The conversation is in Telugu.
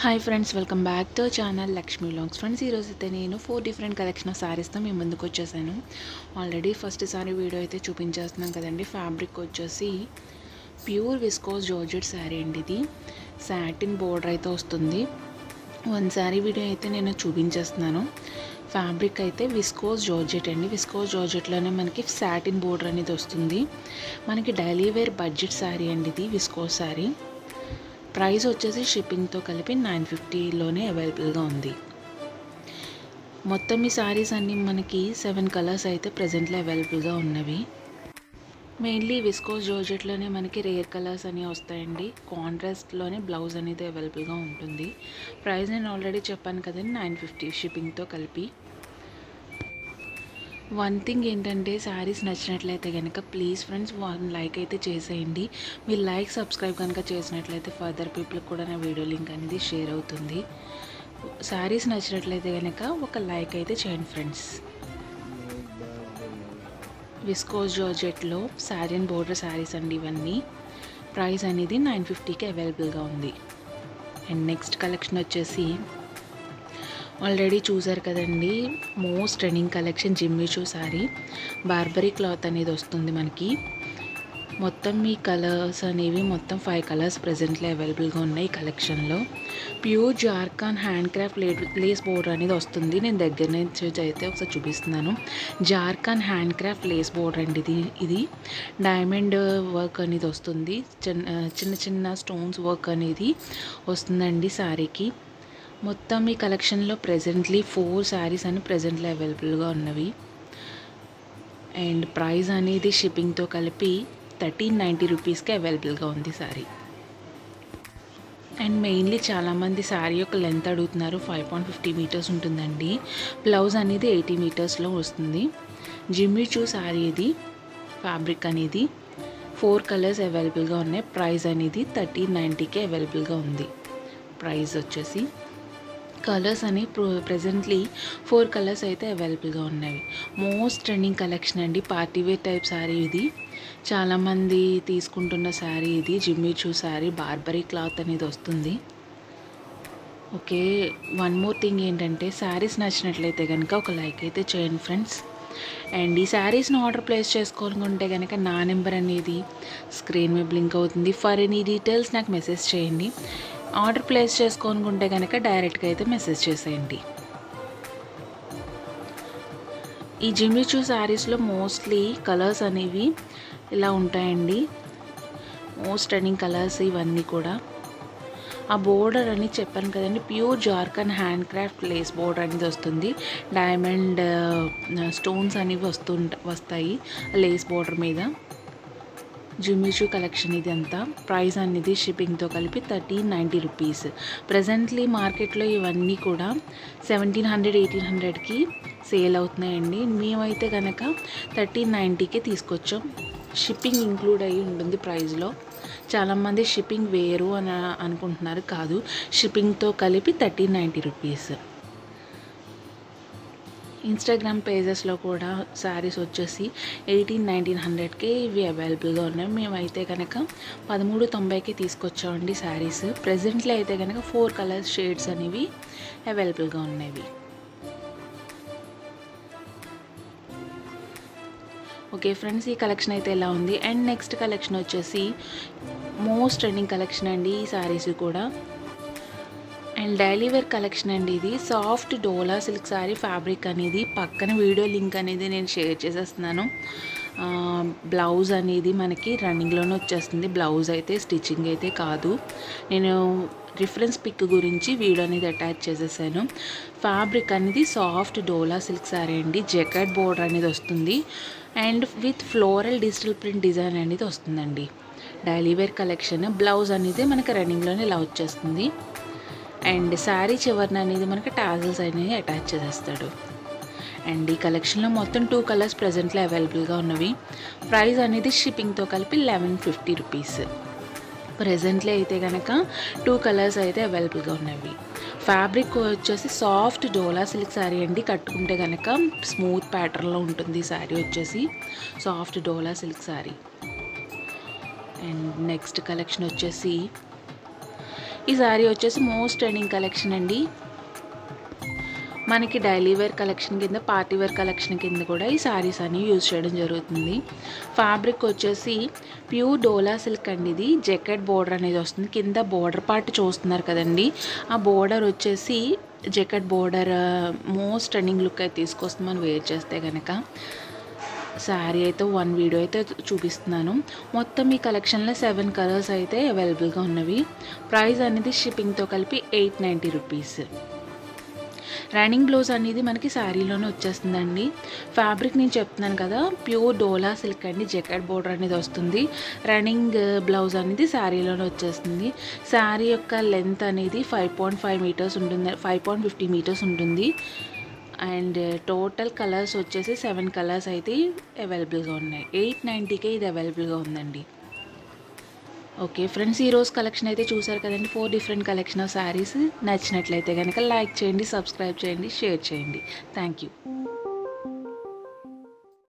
hi friends welcome back to channel Lakshmi లాంగ్స్ ఫ్రెండ్స్ ఈరోజు అయితే నేను ఫోర్ డిఫరెంట్ కలెక్షన్ ఆఫ్ శారీస్తో మేము ముందుకు వచ్చేసాను ఆల్రెడీ ఫస్ట్ సారీ వీడియో అయితే చూపించేస్తున్నాం కదండి ఫ్యాబ్రిక్ వచ్చేసి ప్యూర్ విస్కోస్ జార్జెట్ శారీ అండి ఇది సాటిన్ బోర్డర్ అయితే వస్తుంది వన్ శారీ వీడియో అయితే నేను చూపించేస్తున్నాను ఫ్యాబ్రిక్ అయితే విస్కోస్ జార్జెట్ అండి విస్కోస్ జార్జెట్లోనే మనకి సాటిన్ బోర్డర్ అనేది వస్తుంది మనకి డైలీ వేర్ బడ్జెట్ శారీ అండి ఇది విస్కోస్ శారీ ప్రైస్ వచ్చేసి షిప్పింగ్తో కలిపి నైన్ ఫిఫ్టీలోనే అవైలబుల్గా ఉంది మొత్తం ఈ శారీస్ అన్నీ మనకి సెవెన్ కలర్స్ అయితే ప్రజెంట్లో అవైలబుల్గా ఉన్నవి మెయిన్లీ విస్కోస్ జోర్జెట్లోనే మనకి రేర్ కలర్స్ అని వస్తాయండి కాంట్రాస్ట్లోనే బ్లౌజ్ అనేది అవైలబుల్గా ఉంటుంది ప్రైస్ నేను ఆల్రెడీ చెప్పాను కదండి నైన్ ఫిఫ్టీ షిప్పింగ్తో కలిపి వన్ థింగ్ ఏంటంటే శారీస్ నచ్చినట్లయితే కనుక ప్లీజ్ ఫ్రెండ్స్ వన్ లైక్ అయితే చేసేయండి మీరు లైక్ సబ్స్క్రైబ్ కనుక చేసినట్లయితే ఫర్దర్ పీపుల్కి కూడా నా వీడియో లింక్ అనేది షేర్ అవుతుంది శారీస్ నచ్చినట్లయితే కనుక ఒక లైక్ అయితే చేయండి ఫ్రెండ్స్ విస్కోస్ జార్జెట్లో శారీ అండ్ బోర్డర్ శారీస్ అండి ఇవన్నీ ప్రైస్ అనేది నైన్ ఫిఫ్టీకి అవైలబుల్గా ఉంది అండ్ నెక్స్ట్ కలెక్షన్ వచ్చేసి ఆల్రెడీ చూసారు కదండి most trending collection Jimmy Choo sari Burberry cloth అనేది వస్తుంది మనకి మొత్తం ఈ కలర్స్ అనేవి మొత్తం ఫైవ్ కలర్స్ ప్రజెంట్లో అవైలబుల్గా ఉన్నాయి ఈ కలెక్షన్లో ప్యూర్ జార్ఖాన్ హ్యాండ్ క్రాఫ్ట్ లే లేస్ బోర్డర్ అనేది వస్తుంది నేను దగ్గర నుంచి అయితే ఒకసారి చూపిస్తున్నాను Jharkhand hand craft lace border అండి ఇది ఇది డైమండ్ వర్క్ అనేది వస్తుంది చిన్న చిన్న చిన్న స్టోన్స్ వర్క్ అనేది వస్తుందండి శారీకి మొత్తం ఈ కలెక్షన్లో ప్రజెంట్లీ ఫోర్ శారీస్ అని ప్రజెంట్లో అవైలబుల్గా ఉన్నవి అండ్ ప్రైస్ అనేది షిప్పింగ్తో కలిపి థర్టీన్ నైంటీ రూపీస్కి అవైలబుల్గా ఉంది శారీ అండ్ మెయిన్లీ చాలామంది శారీ యొక్క లెంత్ అడుగుతున్నారు ఫైవ్ పాయింట్ ఫిఫ్టీ మీటర్స్ ఉంటుందండి బ్లౌజ్ అనేది ఎయిటీ మీటర్స్లో వస్తుంది జిమ్మి చూ శారీ ఇది ఫ్యాబ్రిక్ అనేది ఫోర్ కలర్స్ అవైలబుల్గా ఉన్నాయి ప్రైస్ అనేది థర్టీన్ నైంటీకి అవైలబుల్గా ఉంది ప్రైస్ వచ్చేసి కలర్స్ అని ప్రజెంట్లీ ఫోర్ కలర్స్ అయితే అవైలబుల్గా ఉన్నవి మోస్ట్ ట్రెండింగ్ కలెక్షన్ అండి పార్టీ వేర్ టైప్ శారీ ఇది చాలామంది తీసుకుంటున్న శారీ ఇది జిమ్మిచూ శారీ బార్బరీ క్లాత్ అనేది వస్తుంది ఓకే వన్ మోర్ థింగ్ ఏంటంటే శారీస్ నచ్చినట్లయితే కనుక ఒక లైక్ అయితే చేయండి ఫ్రెండ్స్ అండ్ ఈ శారీస్ని ఆర్డర్ ప్లేస్ చేసుకోవాలనుకుంటే కనుక నా నెంబర్ అనేది స్క్రీన్ మీద బ్లింక్ అవుతుంది ఫర్ ఎనీ డీటెయిల్స్ నాకు మెసేజ్ చేయండి ఆర్డర్ ప్లేస్ చేసుకోనుకుంటే కనుక డైరెక్ట్గా అయితే మెసేజ్ చేసేయండి ఈ జిమ్మిచూ శారీస్లో మోస్ట్లీ కలర్స్ అనేవి ఇలా ఉంటాయండి మోస్ట్ రన్నింగ్ కలర్స్ ఇవన్నీ కూడా ఆ బోర్డర్ అని చెప్పాను కదండి pure Jharkhand hand craft lace border అనేది వస్తుంది డైమండ్ స్టోన్స్ అనేవి వస్తు వస్తాయి లేస్ బోర్డర్ మీద జిమ్మిచూ కలెక్షన్ ఇది అంతా ప్రైస్ అనేది షిప్పింగ్తో కలిపి థర్టీన్ నైంటీ రూపీస్ ప్రజెంట్లీ మార్కెట్లో ఇవన్నీ కూడా సెవెంటీన్ హండ్రెడ్ ఎయిటీన్ హండ్రెడ్కి సేల్ అవుతున్నాయండి మేమైతే కనుక థర్టీన్ నైంటీకి తీసుకొచ్చాం షిప్పింగ్ ఇంక్లూడ్ అయ్యి ఉంటుంది ప్రైస్లో చాలామంది షిప్పింగ్ వేరు అని అనుకుంటున్నారు కాదు షిప్పింగ్తో కలిపి థర్టీన్ నైంటీ రూపీస్ ఇన్స్టాగ్రామ్ పేజెస్లో కూడా శారీస్ వచ్చేసి ఎయిటీన్ నైన్టీన్ హండ్రెడ్కి ఇవి అవైలబుల్గా ఉన్నాయి మేమైతే కనుక పదమూడు తొంభైకి తీసుకొచ్చామండి శారీస్ ప్రజెంట్లో అయితే కనుక ఫోర్ కలర్స్ షేడ్స్ అనేవి అవైలబుల్గా ఉన్నవి ఓకే ఫ్రెండ్స్ ఈ కలెక్షన్ అయితే ఎలా ఉంది అండ్ నెక్స్ట్ కలెక్షన్ వచ్చేసి మోస్ట్ ట్రెండింగ్ కలెక్షన్ అండి ఈ శారీస్ కూడా అండ్ డైలీ వేర్ కలెక్షన్ అండి ఇది soft dola silk sari fabric అనేది పక్కన వీడియో లింక్ అనేది నేను షేర్ చేసేస్తున్నాను బ్లౌజ్ అనేది మనకి రన్నింగ్లోనే వచ్చేస్తుంది బ్లౌజ్ అయితే స్టిచ్చింగ్ అయితే కాదు నేను రిఫరెన్స్ పిక్ గురించి వీడియో అనేది అటాచ్ చేసేసాను ఫ్యాబ్రిక్ అనేది సాఫ్ట్ డోలా సిల్క్ శారీ అండి జెకెట్ బోర్డర్ అనేది వస్తుంది and with floral digital print design అనేది వస్తుందండి డైలీ వేర్ కలెక్షన్ బ్లౌజ్ అనేది మనకి రన్నింగ్లోనే ఇలా వచ్చేస్తుంది అండ్ శారీ చివరిన అనేది మనకి టాజల్స్ అనేవి అటాచ్ చేసేస్తాడు అండ్ ఈ కలెక్షన్లో మొత్తం టూ కలర్స్ ప్రజెంట్లో అవైలబుల్గా ఉన్నవి ప్రైస్ అనేది షిప్పింగ్తో కలిపి లెవెన్ ఫిఫ్టీ రూపీస్ ప్రజెంట్లో అయితే కనుక టూ కలర్స్ అయితే అవైలబుల్గా ఉన్నవి ఫ్యాబ్రిక్ వచ్చేసి సాఫ్ట్ డోలా సిల్క్ శారీ అండి కట్టుకుంటే కనుక స్మూత్ ప్యాటర్న్లో ఉంటుంది శారీ వచ్చేసి soft dola silk sari and next collection వచ్చేసి ఈ శారీ వచ్చేసి మోస్ట్ ట్రెండింగ్ కలెక్షన్ అండి మనకి డైలీ వేర్ కలెక్షన్ కింద పార్టీ వేర్ కలెక్షన్ కింద కూడా ఈ శారీస్ అన్ని యూజ్ చేయడం జరుగుతుంది ఫ్యాబ్రిక్ వచ్చేసి ప్యూర్ డోలా సిల్క్ అండి ఇది జెకెట్ బోర్డర్ అనేది వస్తుంది కింద బోర్డర్ పార్ట్ చూస్తున్నారు కదండి ఆ బోర్డర్ వచ్చేసి jacket border most trending look అయితే తీసుకొస్తుంది మనం వేర్ చేస్తే కనుక శారీ అయితే వన్ వీడియో అయితే చూపిస్తున్నాను మొత్తం ఈ కలెక్షన్లో సెవెన్ కలర్స్ అయితే అవైలబుల్గా ఉన్నవి ప్రైస్ అనేది షిప్పింగ్తో కలిపి eight ninety rupees running blouse అనేది మనకి శారీలోనే వచ్చేస్తుందండి ఫ్యాబ్రిక్ నేను చెప్తున్నాను కదా ప్యూర్ డోలా సిల్క్ అండి జెకెట్ బోర్డర్ అనేది వస్తుంది రన్నింగ్ బ్లౌజ్ అనేది శారీలోనే వచ్చేస్తుంది శారీ యొక్క లెంత్ అనేది ఫైవ్ పాయింట్ ఫైవ్ మీటర్స్ ఉంటుంది ఫైవ్ పాయింట్ ఫిఫ్టీ మీటర్స్ ఉంటుంది అండ్ టోటల్ కలర్స్ వచ్చేసి సెవెన్ కలర్స్ అయితే అవైలబుల్గా ఉన్నాయి ఎయిట్ నైంటీకే ఇది అవైలబుల్గా ఉందండి ఓకే ఫ్రెండ్స్ ఈరోజు కలెక్షన్ అయితే చూసారు కదండి four different collection of saris నచ్చినట్లయితే కనుక లైక్ చేయండి సబ్స్క్రైబ్ చేయండి షేర్ చేయండి థ్యాంక్ యూ